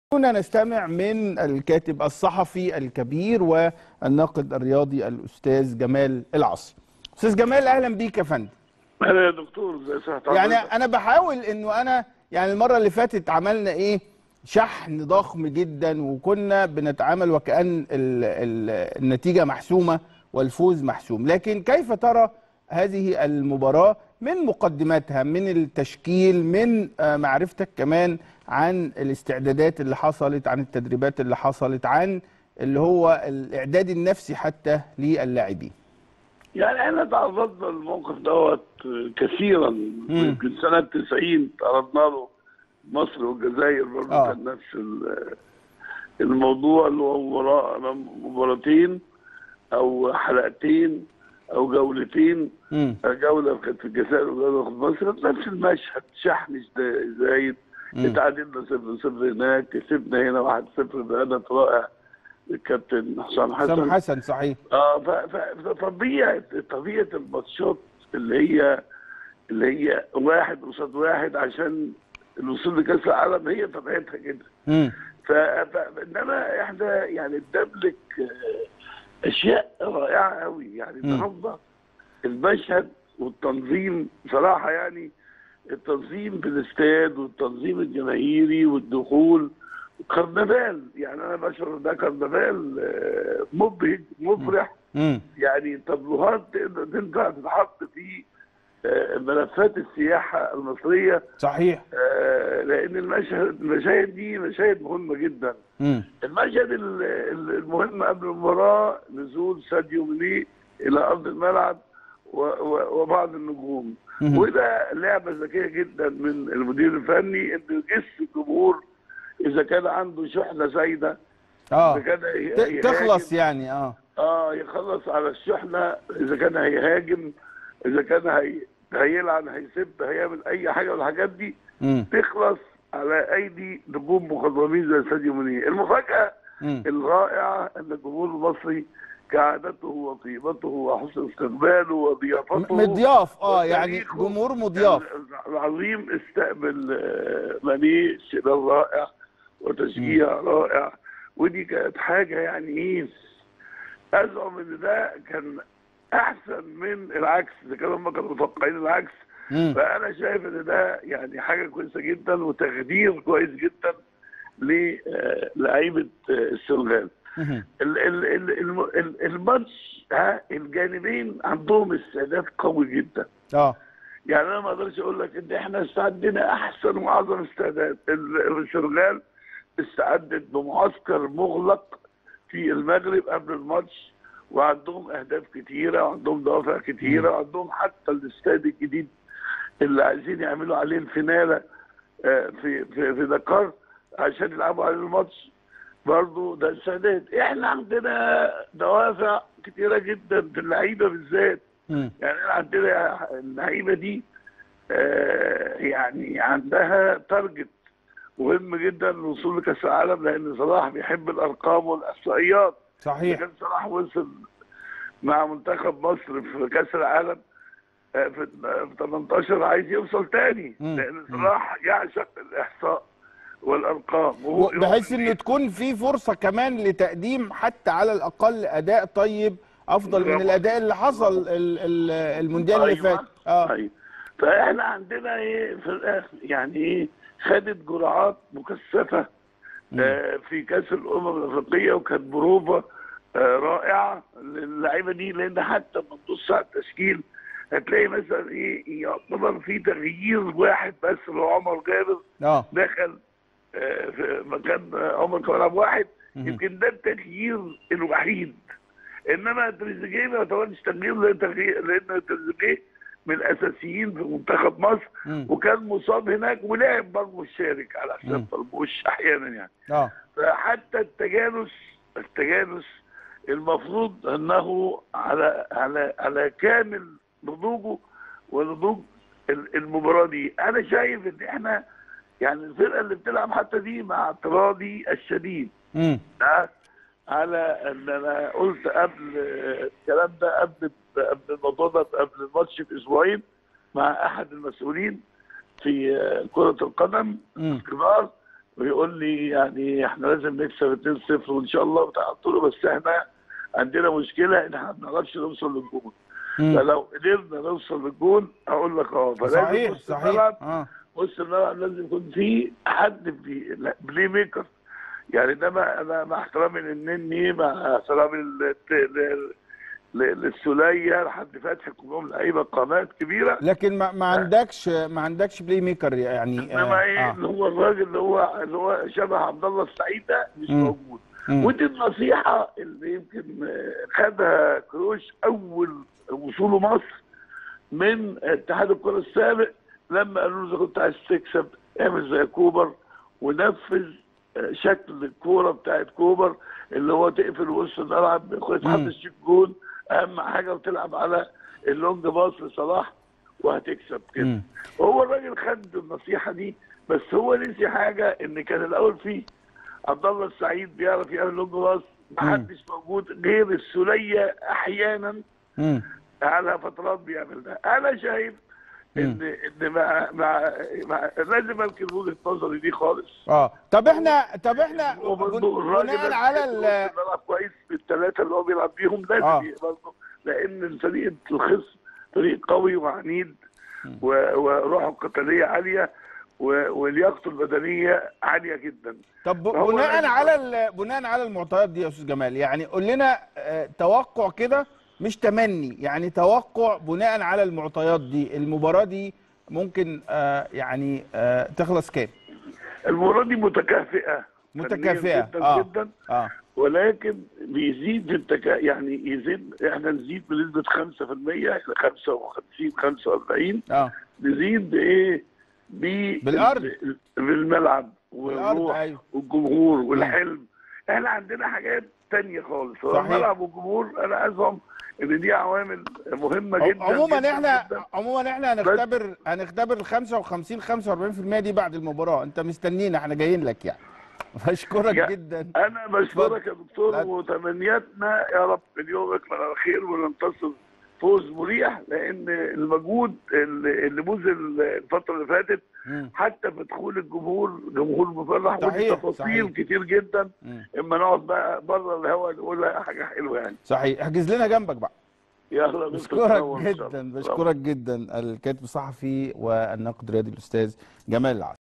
كنا نستمع من الكاتب الصحفي الكبير والناقد الرياضي الأستاذ جمال العصر أستاذ جمال أهلا بيك يا فندم اهلا يا دكتور ازي صحتك يعني أنا بحاول إنه أنا يعني المرة اللي فاتت عملنا إيه شحن ضخم جدا وكنا بنتعامل وكأن ال ال النتيجة محسومة والفوز محسوم لكن كيف ترى هذه المباراة من مقدماتها من التشكيل من آه، معرفتك كمان عن الاستعدادات اللي حصلت عن التدريبات اللي حصلت عن اللي هو الإعداد النفسي حتى للاعبين يعني احنا تعرضنا للموقف دوت كثيرا يمكن سنه 90 تعرضنا له مصر والجزائر برضه آه. كان نفس ال- الموضوع اللي هو مباراه مباراتين او حلقتين او جولتين مم. جوله كانت في الجزائر وجوله في مصر نفس المشهد شحن زايد مم. اتعادلنا 0 0 هناك كسبنا هنا 1 0 بهدف رائع الكابتن حسام حسن سام حسن صحيح اه ف- ف- فطبيعه طبيعه الماتشات اللي هي اللي هي واحد قصاد واحد عشان الوصول لكاس العالم هي طبيعتها كده مم. ف... ف... انما احنا يعني بنملك آه، اشياء رائعه قوي يعني النهارده المشهد والتنظيم صراحه يعني التنظيم في الاستاد والتنظيم الجماهيري والدخول كرنفال يعني انا بشعر ده كرنفال آه، مبهج مفرح مم. يعني تبلوهات تقدر تنفع تتحط في آه، ملفات السياحه المصريه صحيح آه، لان المشهد المشاهد دي مشاهد مهمه جدا مم. المشهد ال- ال- المهم قبل المباراه نزول ساديو ماني الى ارض الملعب و- و- وبعض النجوم مهم. وده لعبه ذكيه جدا من المدير الفني انه يجس الجمهور اذا كان عنده شحنه زايده اه اذا كان هي- ت- هيهاجم. تخلص يعني اه اه يخلص على الشحنه اذا كان هيهاجم اذا كان هي... هيلعن هيسب هيعمل اي حاجه من الحاجات دي مم. تخلص على ايدي نجوم مخضرمين زي ساديو ماني المفاجاه مم. الرائعه ان الجمهور المصري كعادته وطيبته وحسن استقباله وضيافته م- مضياف اه يعني وتاريخه جمهور مضياف العظيم استقبل آه، ماني استقبال رائع وتشجيع رائع ودي كانت حاجه يعني ايه ازعم ان ده كان احسن من العكس اذا كانوا هم كانوا متوقعين العكس مم. فانا شايف ان ده يعني حاجه كويسه جدا وتقدير كويس جدا للعيبه السنغال مهم. ال- ال- ال- الم- ال- الماتش ها الجانبين عندهم استعداد قوي جدا اه يعني انا ما اقدرش اقول لك ان احنا استعدنا احسن واعظم استعداد ال- السنغال استعدت بمعسكر مغلق في المغرب قبل الماتش وعندهم اهداف كتيره وعندهم دوافع كتيره وعندهم حتى الاستاد الجديد اللي عايزين يعملوا عليه الفيناله آه، في في في دكار عشان يلعبوا عليه الماتش برضه ده استعداد احنا عندنا دوافع كتيره جدا في اللعيبه بالذات مم. يعني احنا عندنا اللعيبه دي آه، يعني عندها تارجت مهم جدا للوصول لكاس العالم لان صلاح بيحب الارقام والاحصائيات صحيح كان صلاح وصل مع منتخب مصر في كاس العالم آه، في في 18 عايز يوصل تاني مم. لان صلاح يعشق الاحصاء والارقام وهو بحيث يؤمن ان تكون في فرصه كمان لتقديم حتى على الاقل اداء طيب افضل من برافو. الاداء اللي حصل ال- ال- المونديال اللي أيوة. فات اه أيوة. فاحنا عندنا ايه في الاخر يعني ايه خدت جرعات مكثفه آه في كاس الامم الافريقيه وكانت بروفه آه رائعه للعيبه دي لان حتى لما تبص على التشكيل هتلاقي مثلا ايه يعتبر في تغيير واحد بس اللي هو عمر جابر اه دخل آه، في مكان عمر كمال واحد مهم. يمكن ده التغيير الوحيد انما تريزيجيه ما يعتبرش تغيير لان تغيير لان تريزيجيه من الاساسيين في منتخب مصر مم. وكان مصاب هناك ولعب برضه مشارك على مم. حساب مرموش احيانا يعني اه فحتى التجانس التجانس المفروض انه على على على كامل نضوجه ونضوج ال- المباراه دي انا شايف ان احنا يعني الفرقه اللي بتلعب حتى دي مع اعتراضي الشديد مم. ها، على ان انا قلت قبل آه، الكلام ده قبل قبل الموضوع ده قبل الماتش باسبوعين مع احد المسؤولين في آه، كره القدم مم. الكبار ويقول لي يعني احنا لازم نكسب 2-0 وان شاء الله بتاع قلت له بس احنا عندنا مشكله ان احنا ما بنعرفش نوصل للجون مم. فلو قدرنا نوصل للجون اقول لك اه فلازم صحيح نص الملعب صحيح اه بص الملعب لازم يكون فيه حد بي... لا، بلاي ميكر يعني انما انا مع احترامي للنني مع احترامي لل- لل- لل- للسوليه لحد فتحي كلهم لعيبه قامات كبيره لكن ما, ما عندكش ما عندكش بلاي ميكر يعني انما ايه آه. اللي هو الراجل اللي هو اللي هو شبه عبد الله السعيد ده مش مم. موجود مم. ودي النصيحه اللي يمكن آه، خدها كروش اول وصوله مصر من اتحاد الكره السابق لما قالوا له اذا كنت عايز تكسب اعمل زي كوبر ونفذ آه، شكل الكوره بتاعت كوبر اللي هو تقفل وسط الملعب كويس مم. محدش يجيب جون اهم حاجه وتلعب على اللونج باص لصلاح وهتكسب كده مم. هو الراجل خد النصيحه دي بس هو نسي حاجه ان كان الاول فيه عبد الله السعيد بيعرف يعمل لونج باص محدش موجود غير السوليه احيانا مم. على فترات بيعمل ده انا شايف ان ان مع مع, مع لازم انكر وجهه نظري دي خالص اه طب احنا طب احنا هو برضه بن- الراجل بناء ده على بيلعب ال بيلعب كويس بالثلاثه اللي هو بيلعب بيهم لازم آه. آه. برضه لان الفريق الخصم فريق قوي وعنيد و- وروحه القتاليه عاليه و- ولياقته البدنيه عاليه جدا طب هو بناء الراجل على ال... بناء على المعطيات دي يا استاذ جمال يعني قول لنا آه، توقع كده مش تمني يعني توقع بناء على المعطيات دي المباراة دي ممكن آه يعني آه تخلص كام؟ المباراه دي متكافئه متكافئة فنياً جدا اه جدا اه ولكن بيزيد في التكا يعني يزيد احنا نزيد بنسبه 5% يعني 55 45 اه نزيد بايه؟ ب- بالأرض. بالملعب بالأرض، والروح أيوة. والجمهور والحلم احنا عندنا حاجات تانية خالص هو صحيح. الملعب والجمهور انا عايزهم ان دي عوامل مهمه جدا عموما جداً احنا جداً. عموما احنا هنختبر هنختبر ال 55 45% دي بعد المباراة انت مستنينا احنا جايين لك يعني بشكرك يا- جدا انا بشكرك يا دكتور لا. وتمنياتنا يا رب اليوم يكمل على خير وننتصر فوز مريح لان المجهود اللي اللي بذل الفتره اللي فاتت مم. حتى في دخول الجمهور جمهور مفرح ودي صحيح، تفاصيل صحيح. كتير جدا مم. اما نقعد بقى بره الهواء نقول لها حاجه حلوه يعني صحيح احجز لنا جنبك بقى يلا بشكرك نتنور إن شاء الله. جدا بشكرك جدا الكاتب الصحفي والناقد الرياضي الاستاذ جمال العسل